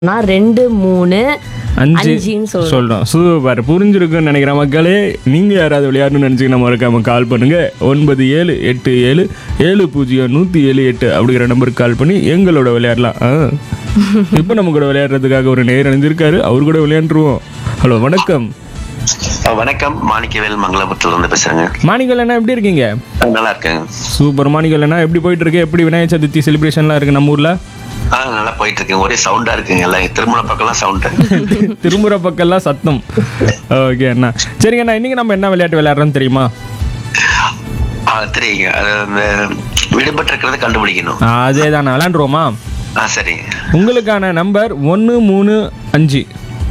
நான் ரெண்டு மூணு அஞ்சு அஞ்சுன்னு சொல்றேன் சொல்றோம் சூப்பர் புரிஞ்சிருக்குன்னு நினைக்கிறேன் மக்களே நீங்க யாராவது விளையாடணும்னு நினைச்சீங்கன்னா மறக்காம கால் பண்ணுங்க ஒன்பது ஏழு எட்டு ஏழு ஏழு பூஜ்ஜியம் நூத்தி ஏழு எட்டு அப்படிங்கிற நம்பருக்கு கால் பண்ணி எங்களோட விளையாடலாம் ஆ. இப்போ நம்ம கூட விளையாடுறதுக்காக ஒரு நேர் அணிஞ்சிருக்காரு அவர் கூட விளையாண்டுருவோம் ஹலோ வணக்கம் அஹ் வணக்கம் மாணிக்கவேல் மங்களபுரத்துல இருந்து பேசுறேங்க மாணிகள் அண்ணா எப்படி இருக்கீங்க அஹ் நல்லா இருக்கேங்க சூப்பர் மாணிகள் அண்ணா எப்படி போயிட்டு இருக்கு எப்படி விநாயகர் சதுர்த்தி செலிப்ரேஷன்லாம் இருக்கு நம்ம ஊர்ல ஆ நல்லா போயிட்டு இருக்கேன் ஒரே சவுண்டா இருக்குங்க எல்லாம் திருமண பக்கம்லாம் சவுண்டு திரும்புற பக்கம்லாம் சத்தம் ஓகே அண்ணா சரிங்க அண்ணா இன்னைக்கு நம்ம என்ன விளையாட்டு விளையாடுறோம்னு தெரியுமா ஆ தெரியுங்க அது அந்த விடுபட்டு இருக்கிறத கண்டுபிடிக்கணும் அதே தான் விளையாண்டுருவோமா ஆ சரிங்க உங்களுக்கான நம்பர் ஒன்று மூணு அஞ்சு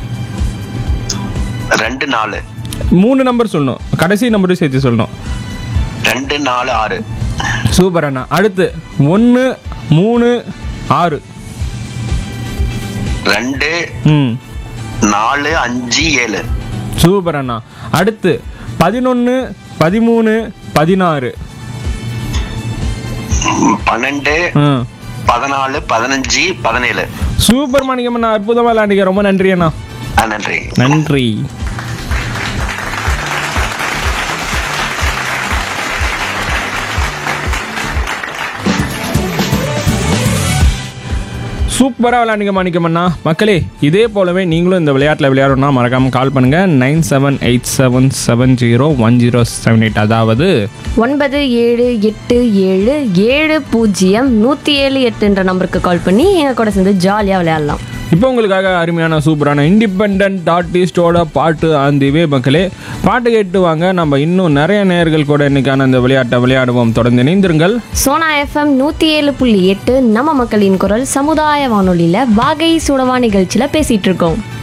ரெண்டு நாலு மூணு நம்பர் சொல்லணும் கடைசி நம்பரும் சேர்த்து சொல்லணும் ரெண்டு நாலு ஆறு சூப்பர் அண்ணா அடுத்து ஒன்று மூணு ஆறு ரெண்டு ம் நாலு அஞ்சு ஏழு சூப்பர் அண்ணா அடுத்து பதினொன்று பதிமூணு பதினாறு ம், பன்னெண்டு ம் பதினாலு பதினஞ்சு பதினேழு சூப்பர் மாணிக்கம் அண்ணா அற்புதமாக விளையாண்டிங்க ரொம்ப நன்றி அண்ணா ஆ நன்றி நன்றி சூப்பராக விளையாடுங்க மாணிக்கமண்ணா மக்களே இதே போலவே நீங்களும் இந்த விளையாட்டில் விளையாடணும்னா மறக்காமல் கால் பண்ணுங்கள் nine seven eight seven seven zero one zero seven eight அதாவது ஒன்பது ஏழு எட்டு ஏழு ஏழு பூஜ்ஜியம் நூற்றி ஏழு எட்டுன்ற நம்பருக்கு கால் பண்ணி எங்கள் கூட சேர்ந்து ஜாலியாக விளையாடலாம் இப்போ உங்களுக்காக அருமையான சூப்பரான இண்டிபெண்ட் ஆர்டிஸ்டோட பாட்டு ஆந்திவே மக்களே பாட்டு கேட்டு வாங்க நம்ம இன்னும் நிறைய நேயர்கள் கூட இன்னைக்கான இந்த விளையாட்டை விளையாடுவோம் தொடர்ந்து இணைந்திருங்கள் சோனா எஃப்எம் நூற்றி ஏழு புள்ளி எட்டு நம்ம மக்களின் குரல் சமுதாய வானொலியில் வாகை சுடவா நிகழ்ச்சியில் பேசிகிட்டு இருக்கோம்